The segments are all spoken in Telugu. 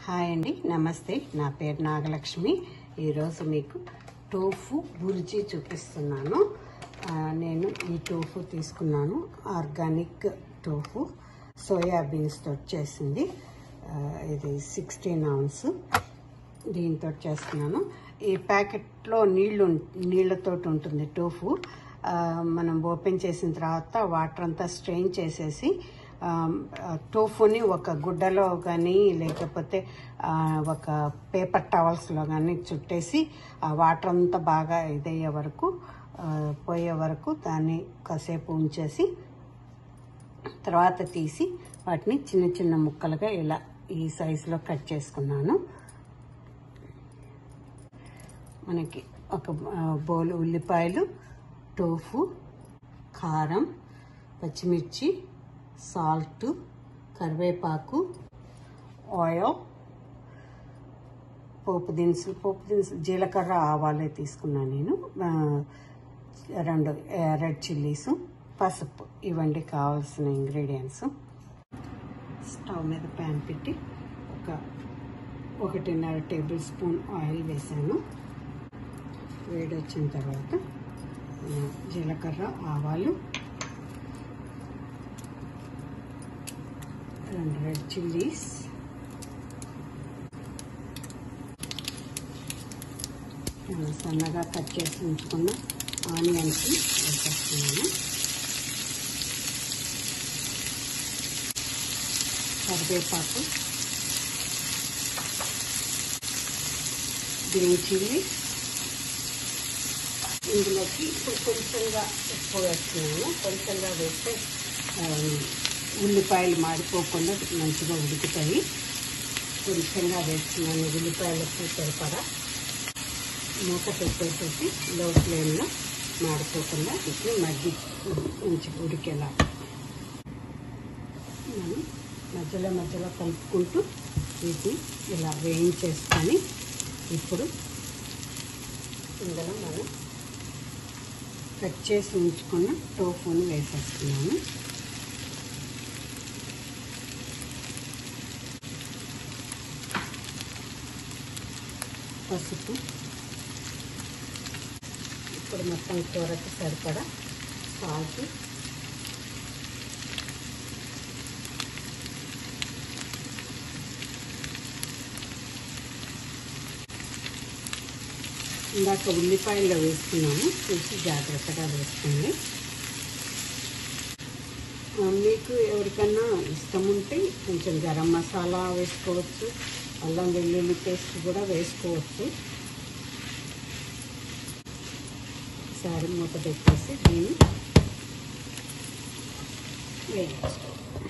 హాయ్ అండి నమస్తే నా పేరు నాగలక్ష్మి ఈరోజు మీకు టోఫు బుర్జీ చూపిస్తున్నాను ఆ, నేను ఈ టోఫు తీసుకున్నాను ఆర్గానిక్ టోఫు సోయాబీన్స్తో చేసింది ఆ, ఇది సిక్స్టీన్ అవున్స్ దీంతో చేస్తున్నాను ఈ ప్యాకెట్లో నీళ్ళు ఉం- నీళ్ళతోటి ఉంటుంది టోఫు ఆ, మనం ఓపెన్ చేసిన తర్వాత వాటర్ అంతా స్ట్రెయిన్ చేసేసి ఆ, ఆ, టోఫుని ఒక గుడ్డలో కానీ లేకపోతే ఆ, ఒక పేపర్ టవల్స్లో కానీ చుట్టేసి ఆ వాటర్ అంతా బాగా ఇదయ్యే వరకు ఆ, పోయే వరకు దాన్ని కాసేపు ఉంచేసి తర్వాత తీసి వాటిని చిన్న చిన్న ముక్కలుగా ఇలా ఈ సైజులో కట్ చేసుకున్నాను మనకి ఒక ఆ, బౌల్ ఉల్లిపాయలు టోఫు కారం పచ్చిమిర్చి సాల్ట్ కరివేపాకు ఆయిల్ పోపు దినుసులు పోపు దినుసులు జీలకర్ర ఆవాలే తీసుకున్నాను నేను ఆ, రెండు ఆ, రెడ్ చిల్లీస్ పసుపు ఇవండి కావాల్సిన ఇంగ్రీడియంట్స్ స్టవ్ మీద ప్యాన్ పెట్టి ఒక ఒకటిన్నర టేబుల్ స్పూన్ ఆయిల్ వేసాను వేడి వచ్చిన తర్వాత ఆ, జీలకర్ర ఆవాలు రెండు రెడ్ చిల్లీస్ ఆ, సన్నగా కట్ చేసి ఉంచుకున్న ఆనియన్స్ వేసేస్తున్నాను కరివేపాకు గ్రీన్ చిల్లీ ఇందులోకి ఇప్పుడు కొంచెంగా ఉప్పు వేస్తున్నాను కొంచెంగా వేస్తే ఆ, ఉల్లిపాయలు మాడిపోకుండా మంచిగా ఉడుకుతాయి కొంచెంగా వేస్తున్నాను ఉల్లిపాయలకు సరిపడా మూత పెట్టేసేసి లో ఫ్లేమ్లో మాడిపోకుండా వీటిని మగ్గి ఉంచి ఉడికేలా మనం మధ్యలో మధ్యలో కలుపుకుంటూ వీటిని ఇలా వేయించేసుకొని ఇప్పుడు ఇందులో మనం కట్ చేసి ఉంచుకున్న టోఫుని వేసేస్తున్నాను పసుపు ఇప్పుడు మొత్తం కూరకి సరిపడా సాల్ట్ ఇందాక ఉల్లిపాయలు వేసుకున్నాము చూసి జాగ్రత్తగా వేసుకోండి ఆ, మీకు ఎవరికన్నా ఇష్టం ఉంటే కొంచెం గరం మసాలా వేసుకోవచ్చు అల్లం వెల్లుల్లి పేస్ట్ కూడా వేసుకోవచ్చు ఒకసారి మూత పెట్టేసి దీన్ని వేయించుకోవాలి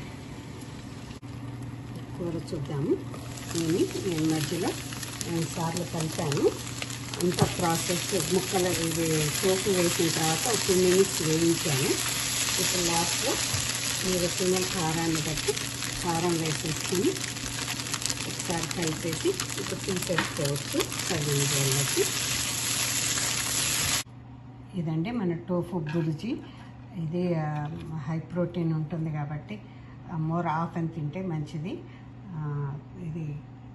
కూర చూద్దాము దీన్ని నేను మధ్యలో రెండు సార్లు కలిపాను అంత ప్రాసెస్ ముక్కలు ఇది సోపు వేసిన తర్వాత ఒక టూ మినిట్స్ వేయించాను ఇప్పుడు లాస్ట్లో మీరు తినే కారాన్ని బట్టి కారం వేసేసుకొని ఒకసారి కలిపేసి ఇప్పుడు తీసేసుకోవచ్చు సగం వేళ్ళకి ఇదండి మన టోఫు బుర్జీ ఇది ఆ, హై ప్రోటీన్ ఉంటుంది కాబట్టి ఆ, మోర్ ఆఫ్ అని తింటే మంచిది ఆ, ఇది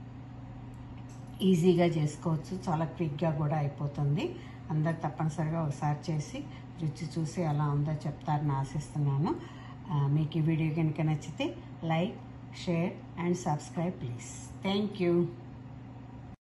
ఈజీగా చేసుకోవచ్చు చాలా క్విక్గా కూడా అయిపోతుంది అందరు తప్పనిసరిగా ఒకసారి చేసి రుచి చూసి ఎలా ఉందో చెప్తారని ఆశిస్తున్నాను ఆ, మీకు ఈ వీడియో కనుక నచ్చితే like share and subscribe please thank you